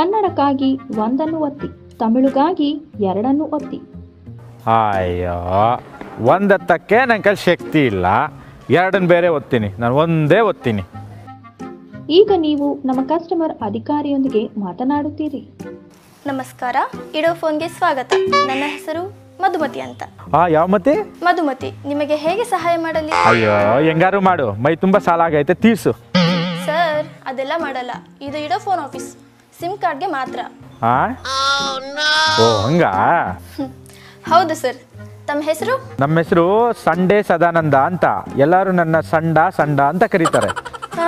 ಕನ್ನಡಕ್ಕಾಗಿ ಒಂದನ್ನು ಒತ್ತಿ ತಮಿಳುಗಾಗಿ ಎರಡನ್ನು ಒತ್ತಿ ಅಯ್ಯೋ ಒಂದತ್ತಕ್ಕೆ ನನ್ನ ಕೈಲಿ ಶಕ್ತಿ ಇಲ್ಲ ಎರಡನ್ನ ಬೇರೆ ಓದ್ತೀನಿ ನಾನು ಒಂದೇ ಓದ್ತೀನಿ ಈಗ ನೀವು ನಮ್ಮ ಕಸ್ಟಮರ್ ಅಧಿಕಾರಿಯೊಂದಿಗೆ ಮಾತನಾಡುತ್ತೀರಿ ನಮಸ್ಕಾರ ಇಡೋ ಫೋನ್ಗೆ ಸ್ವಾಗತ ನನ್ನ ಹೆಸರು ಮಧುಮತಿ ಅಂತ ಆ ಯಾವ ಮತ್ತೆ ಮಧುಮತಿ ನಿಮಗೆ ಹೇಗೆ ಸಹಾಯ ಮಾಡಲಿ ಅಯ್ಯೋ ಹೆಂಗಾರು ಮಾಡು ಮೈ ತುಂಬ ಸಾಲ ಆಗೈತೆ ತೀರ್ಸು ಸರ್ ಅದೆಲ್ಲ ಮಾಡಲ್ಲ ಇದು ಇಡೋ ಫೋನ್ ಆಫೀಸ್ ಸಿಮ್ ಕಾರ್ಡ್ಗೆ ಮಾತ್ರ ಆ ಓ ಹಂಗ ಹ್ಮ್. ಹೌದು ಸರ್ ತಮ್ಮ ಹೆಸರು ನಮ್ಮ ಹೆಸರು ಸಂಡೇ ಸದಾನಂದ ಅಂತ ಎಲ್ಲರೂ ನನ್ನ ಸಂಡ ಸಂಡ ಅಂತ ಕರೀತಾರೆ ಹಾ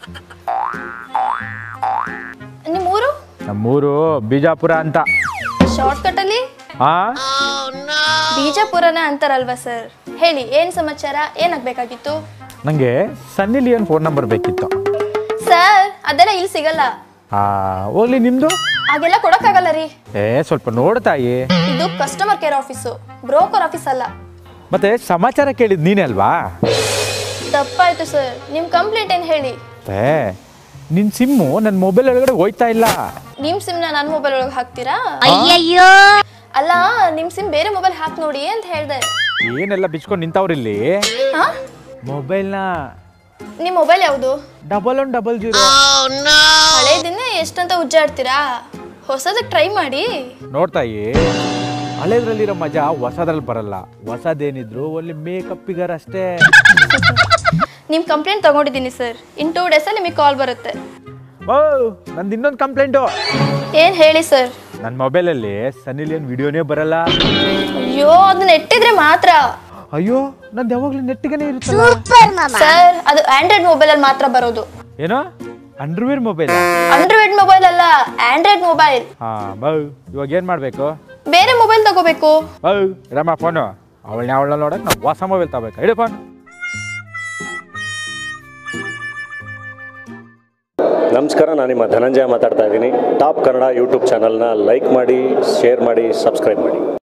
ನಿಮ್ಮೂರು ನಮ್ಮೂರು ಬಿಜಾಪುರ ಅಂತ ಶಾರ್ಟ್ಕಟ್ ಅಲ್ಲಿ ಆ ಬೀಜಾಪುರನೇ ಅಂತಾರಲ್ವಾ ಸರ್ ಹೇಳಿ ಏನ್ ಸಮಾಚಾರ ಏನಾಗಬೇಕಾಗಿತ್ತು ನನಗೆ ಸನ್ನಿ ಲಿಯೋನ್ ಫೋನ್ ನಂಬರ್ ಬೇಕಿತ್ತು ಸರ್ ಅದೆಲ್ಲ ಇಲ್ಲಿ ಸಿಗಲ್ಲ ಆ ಹೋಗ್ಲಿ ನಿಮ್ಮದು ಹಾಗೆಲ್ಲ ಕೊಡಕ್ಕಾಗಲ್ಲ ರೀ ಏ ಸ್ವಲ್ಪ ನೋಡು ತಾಯಿ ಇದು customer care office broker office ಅಲ್ಲ ಮತ್ತೆ ಸಮಾಚಾರ ಕೇಳಿದ್ ನೀನೇ ಅಲ್ವಾ ತಪ್ಪಾಯ್ತು ಸರ್ ನಿಮ್ ಕಂಪ್ಲೇಂಟ್ ಏನ್ ಹೇಳಿ ಏ ನಿನ್ನ ಸಿಮ್ಮು ನನ್ನ ಮೊಬೈಲ್ ಒಳಗಡೆ ಹೋಯ್ತಾ ಇಲ್ಲ ನಿಮ್ ಸಿಮ್ನ ನನ್ನ ಮೊಬೈಲ್ ಒಳಗೆ ಹಾಕ್ತೀರಾ ಅಲ್ಲ ನಿಮ್ ಸಿಮ್ ಬೇರೆ ಮೊಬೈಲ್ ಹಾಕ್ ನೋಡಿ ಅಂತ ಹೇಳ್ದೆ ಏನೆಲ್ಲ ಬಿಚ್ಕೊಂಡು ನಿಂತವ್ರಿಲ್ಲಿ ಹಾ ಮೊಬೈಲ್ನ ನಿಮ್ ಮೊಬೈಲ್ ಯಾವುದು ಡಬಲ್ ಒನ್ ಡಬಲ್ ಜೀರೋ ಹಳೇದಿನ್ನೇ ಎಷ್ಟಂತ ಉಜ್ಜಾಡ್ತೀರಾ ಹೊಸದಕ್ಕೆ ಟ್ರೈ ಮಾಡಿ ನೋಡ್ತಾಯಿ ಹಳೇದ್ರಲ್ಲಿರೋ ಮಜಾ ಹೊಸದ್ರಲ್ಲಿ ಬರಲ್ಲ ಹೊಸದೇನಿದ್ರು ಒಳ್ಳೆ ಮೇಕಪ್ಪಿಗಾರ ಅಷ್ಟೇ ನಿಮ್ ಕಂಪ್ಲೇಂಟ್ ತಗೊಂಡಿದ್ದೀನಿ ಸರ್ ಇನ್ ಟೂ ಡೇಸ್ ನಿಮಗೆ ಕಾಲ್ ಬರುತ್ತೆ ಓ ನಂದು ಇನ್ನೊಂದು ಕಂಪ್ಲೇಂಟು ಏನ್ ಹೇಳಿ ಸರ್ ನನ್ನ ಮೊಬೈಲಲ್ಲಿ ಸನ್ನಿ ಲಿಯೋನ್ ವಿಡಿಯೋನೇ ಬರಲ್ಲ ಅಯ್ಯೋ ಅದನ್ನ ಎಟ್ಟಿದ್ರೆ ಮಾತ್ರ ಅಯ್ಯೋ ನಂದು ಯಾವಾಗಲೂ ನೆಟ್ಟಿಗೆನೇ ಇರುತ್ತಲ್ಲ ಸರ್ ಅದು ಆಂಡ್ರಾಯ್ಡ್ ಮೊಬೈಲ್ ಅಲ್ಲಿ ಮಾತ್ರ ಬರೋದು ಏನೋ ಅಂಡರ್ವೇರ್ ಮೊಬೈಲ್ ಆಂಡ್ರಾಯ್ಡ್ ಮೊಬೈಲ್ ಅಲ್ಲ ಆಂಡ್ರಾಯ್ಡ್ ಮೊಬೈಲ್ ಹಾಂ ಬೌ ಇವಾಗ ಏನು ಮಾಡಬೇಕು ಬೇರೆ ಮೊಬೈಲ್ ತಗೋಬೇಕು ಬೌ ರಮ್ಮ ಫೋನು ಅವಳನ್ನ ಅವಳನ್ನ ನೋಡಕ್ಕೆ ನಾವು ಹೊಸ ಮೊಬೈಲ್ ತಗೋಬೇಕು ಹೇಳಿ ಫೋನ್ ನಮಸ್ಕಾರ ನಾನು ನಿಮ್ಮ ಧನಂಜಯ ಮಾತಾಡ್ತಾ ಇದ್ದೀನಿ ಟಾಪ್ ಕನ್ನಡ ಯೂಟ್ಯೂಬ್ ಚಾನಲ್ನ ಲೈಕ್ ಮಾಡಿ ಶೇರ್ ಮಾಡಿ ಸಬ್ಸ್ಕ್ರೈಬ್ ಮಾಡಿ